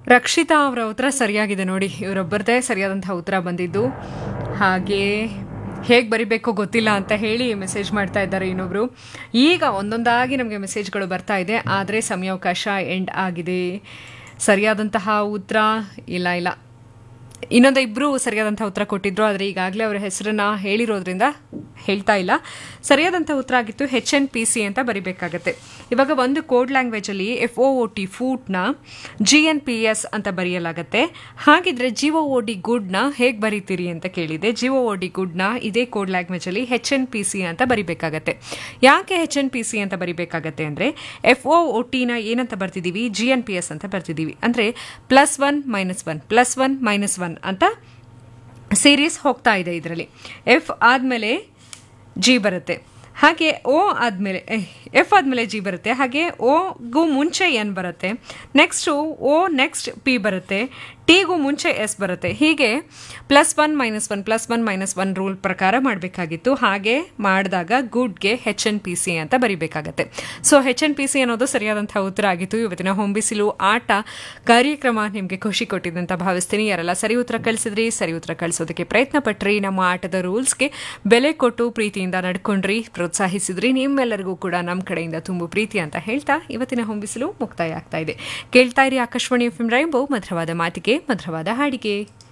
ರಕ್ಷಿತಾ ಅವರ ಉತ್ತರ ಸರಿಯಾಗಿದೆ ನೋಡಿ ಇವರೊಬ್ಬರದೇ ಸರಿಯಾದಂತಹ ಉತ್ತರ ಬಂದಿದ್ದು ಹಾಗೆ ಹೇಗೆ ಬರಿಬೇಕೋ ಗೊತ್ತಿಲ್ಲ ಅಂತ ಹೇಳಿ ಮೆಸೇಜ್ ಮಾಡ್ತಾ ಇದ್ದಾರೆ ಇನ್ನೊಬ್ರು ಈಗ ಒಂದೊಂದಾಗಿ ನಮಗೆ ಮೆಸೇಜ್ಗಳು ಬರ್ತಾ ಇದೆ ಆದರೆ ಸಮಯಾವಕಾಶ ಎಂಡ್ ಆಗಿದೆ ಸರಿಯಾದಂತಹ ಉತ್ತರ ಇಲ್ಲ ಇಲ್ಲ ಇನ್ನೊಂದು ಇಬ್ಬರು ಸರಿಯಾದಂಥ ಉತ್ತರ ಕೊಟ್ಟಿದ್ರು ಆದರೆ ಈಗಾಗಲೇ ಅವರ ಹೆಸರನ್ನ ಹೇಳಿರೋದ್ರಿಂದ ಹೇಳ್ತಾ ಇಲ್ಲ ಸರಿಯಾದಂಥ ಉತ್ತರ ಆಗಿತ್ತು ಹೆಚ್ ಎನ್ ಪಿ ಸಿ ಅಂತ ಬರಿಬೇಕಾಗತ್ತೆ ಇವಾಗ ಒಂದು ಕೋಡ್ ಲ್ಯಾಂಗ್ವೇಜಲ್ಲಿ ಎಫ್ ಒ ಒ ಟಿ ಫೂಟ್ನ ಜಿ ಎನ್ ಪಿ ಎಸ್ ಅಂತ ಬರೆಯಲಾಗತ್ತೆ ಹಾಗಿದ್ರೆ ಜಿ ಒ ಒ ಡಿ ಗುಡ್ನ ಹೇಗೆ ಬರೀತೀರಿ ಅಂತ ಕೇಳಿದೆ ಜಿ ಒ ಒ ಡಿ ಗುಡ್ನ ಇದೇ ಕೋಡ್ ಲ್ಯಾಂಗ್ವೇಜಲ್ಲಿ ಹೆಚ್ ಎನ್ ಪಿ ಸಿ ಅಂತ ಬರಿಬೇಕಾಗತ್ತೆ ಯಾಕೆ ಹೆಚ್ ಎನ್ ಪಿ ಸಿ ಅಂತ ಬರಿಬೇಕಾಗತ್ತೆ ಅಂದರೆ ಎಫ್ ಒ ಒ ಟಿನ ಏನಂತ ಬರ್ತಿದ್ದೀವಿ ಜಿ ಎನ್ ಪಿ ಎಸ್ ಅಂತ ಬರ್ತಿದ್ದೀವಿ ಅಂದರೆ plus one minus one plus one minus one ಅಂತ ಸೀರೀಸ್ ಹೋಗ್ತಾ ಇದೆ ಇದರಲ್ಲಿ ಎಫ್ ಆದಮೇಲೆ ಜಿ ಬರುತ್ತೆ ಹಾಗೆ ಓ ಆದಮೇಲೆ ಎಫ್ ಆದಮೇಲೆ ಜಿ ಬರುತ್ತೆ ಹಾಗೆ ಓಗೂ ಮುಂಚೆ ಎನ್ ಬರುತ್ತೆ ನೆಕ್ಸ್ಟು ಓ ನೆಕ್ಸ್ಟ್ ಪಿ ಬರುತ್ತೆ ಟಿಗೂ ಮುಂಚೆ ಎಸ್ ಬರುತ್ತೆ ಹೀಗೆ plus one minus one plus one minus one rule ಪ್ರಕಾರ ಮಾಡಬೇಕಾಗಿತ್ತು ಹಾಗೆ ಮಾಡಿದಾಗ ಗುಡ್ಗೆ ಹೆಚ್ ಎನ್ ಪಿ ಸಿ ಅಂತ ಬರಿಬೇಕಾಗತ್ತೆ so H N P C ಅನ್ನೋದು ಸರಿಯಾದಂಥ ಉತ್ತರ ಆಗಿತ್ತು ಇವತ್ತಿನ ಹೊಂಬಿಸಿಲು ಆಟ ಕಾರ್ಯಕ್ರಮ ನಿಮಗೆ ಖುಷಿ ಕೊಟ್ಟಿದೆ ಅಂತ ಭಾವಿಸ್ತೀನಿ ಯಾರೆಲ್ಲ ಸರಿ ಉತ್ತರ ಕಳಿಸಿದ್ರಿ ಸರಿ ಉತ್ತರ ಕಳಿಸೋದಕ್ಕೆ ಪ್ರಯತ್ನ ಪಟ್ರಿ ನಮ್ಮ ಆಟದ ರೂಲ್ಸ್ಗೆ ಬೆಲೆ ಕೊಟ್ಟು ಪ್ರೀತಿಯಿಂದ ನಡ್ಕೊಂಡ್ರಿ ಪ್ರೋತ್ಸಾಹಿಸಿದ್ರಿ ನಿಮ್ಮೆಲ್ಲರಿಗೂ ಕೂಡ ನಮ್ಮ ಕಡೆಯಿಂದ ತುಂಬು ಪ್ರೀತಿ ಅಂತ ಹೇಳ್ತಾ ಇವತ್ತಿನ ಹೊಂಬಿಸಲು ಮುಕ್ತಾಯ ಆಗ್ತಾ ಇದೆ ಕೇಳ್ತಾ ಇರಿ ಆಕಾಶವಾಣಿ ಎಫ್ ಎಂ ರೈಂಬೋ ಮಧುರವಾದ ಮಾತಿಗೆ ಮಧುರವಾದ ಹಾಡಿಗೆ